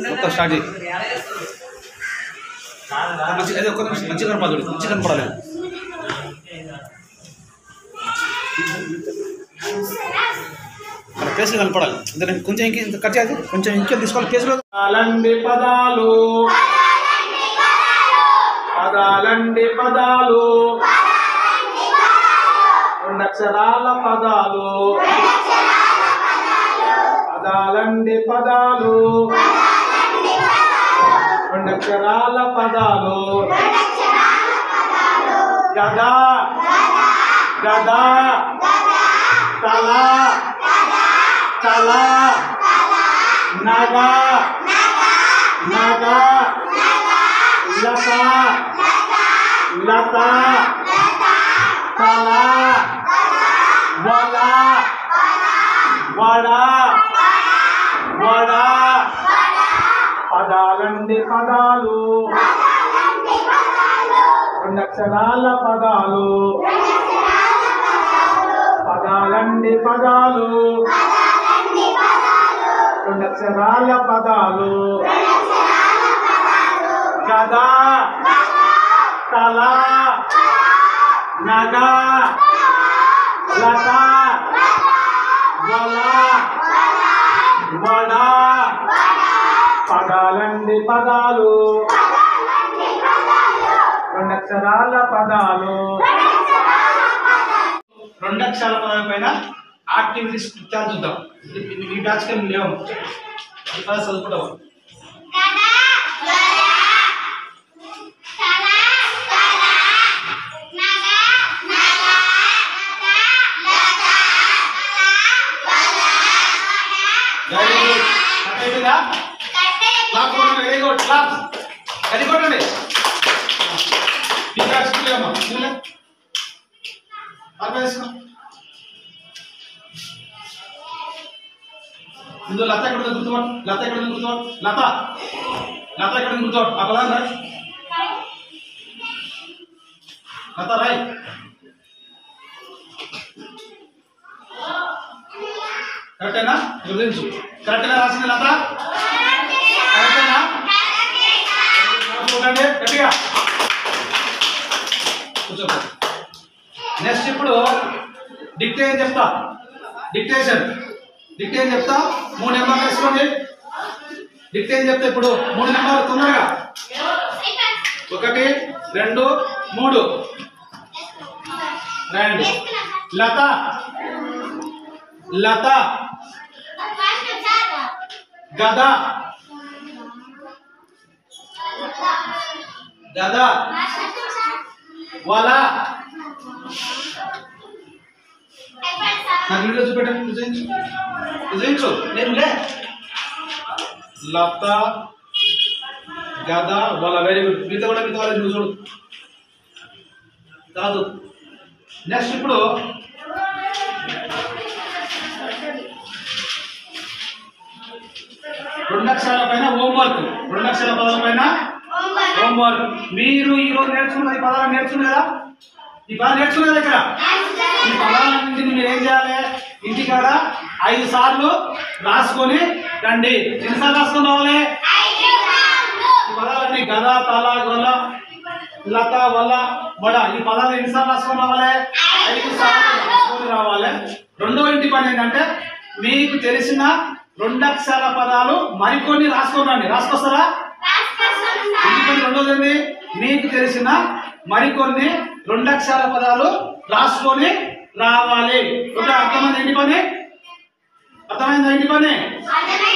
మొత్తం స్టార్ట్ చేయి మంచి అదే ఒక్క నిమిషం మంచిగా కనపడదు మంచిగా కనపడాలి పేస్ కనపడాలి అంతే నేను కొంచెం ఇంక ఇంత కట్ చేయాలి కొంచెం ఇంకే తీసుకోవాలి కేసులో పదాలండి పదాలు పదాలండి పదాలు రెండక్షరాల పదాలు పదాలండి పదాలు రెండక్షరాల పదాలు గదా గదా తల తల నగ నగ లత లత కళ వల వడ వడ పదాలండి పదాలు రెండక్షరాల పదాలు పదాలండి పదాలు రెండక్షరాల పదాలు గదా తల నగ లత వల వడ పదాలండి పదాలు రెండక్షరాల పదాలు రెండక్షరాల పదాల పైన యాక్టివిటీస్ ఇత్యాలు చూద్దాం ఈ- ఈ బ్యాచ్ కి లేవు ఈ పదాలు చదువుకుంటాం వెరీ గుడ్ అయిపోయిందా క్లాప్ కొట్టండి వెరీ గుడ్ క్లాప్ అది కొట్టండి ఈ బ్యాచ్ కి లేవమ్మా చూడలే ఆపేసుకో ముందు లత ఎక్కడ ఉంది గుర్తుపట్టు లత ఎక్కడ ఉంది గుర్తుపట్టు లత లత ఎక్కడ ఉంది గుర్తుపట్టు ఆ పదాన్ని రాయి లత రాయి కరెక్టేనా గుర్తించు కరెక్ట్గా రాసింది లత కరెక్టేనా చూడండి గట్టిగా కూర్చో నెక్స్ట్ ఇప్పుడు డిక్టేషన్ చెప్తా డిక్టేషన్ డిక్టేషన్ చెప్తా మూడు నెంబర్లు వేసుకోండి డిక్టేషన్ చెప్తా ఇప్పుడు మూడు నెంబర్లు తొందరగా ఒకటి రెండు మూడు రండి లత లత గద గద వల నాకు వీడియో చూపెట్టండి చూపించు చూపించు నేను లే లత గద వల వెరీ గుడ్ మిగతా కూడా మిగతా వాళ్ళని నువ్వు చూడు కాదు నెక్స్ట్ ఇప్పుడు రెండు అక్షరాల పైన హోంవర్క్ రెండు అక్షరాల పదాల పైన హోంవర్క్ మీరు ఈ రోజు నేర్చుకున్న ఈ పదాలు నేర్చుకున్నారు కదా ఈ పదాలు నేర్చుకున్నారు ఇక్కడ ఈ పదాలన్నింటిని మీరు ఏం చేయాలి ఇంటికాడ ఐదు సార్లు రాసుకొని రండి ఎన్నిసార్లు రాసుకొని రావాలి ఈ పదాలన్నీ గద తల గొల లత వల్ల వడ ఈ పదాలు ఎన్నిసార్లు రాసుకొని రావాలి ఐదు సార్లు రాసుకొని రావాలి రెండో ఇంటి పని ఏంటంటే మీకు తెలిసిన రెండు అక్షరాల పదాలు మరికొన్ని రాసుకొని రండి రాసుకొస్తారా ఇంటి పని రెండోది ఏంటి మీకు తెలిసిన మరికొన్ని రెండు అక్షరాల పదాలు రాసుకొని రావాలి ఓకే అర్థమైంది ఇంటి పని అర్థమైందా ఇంటి పని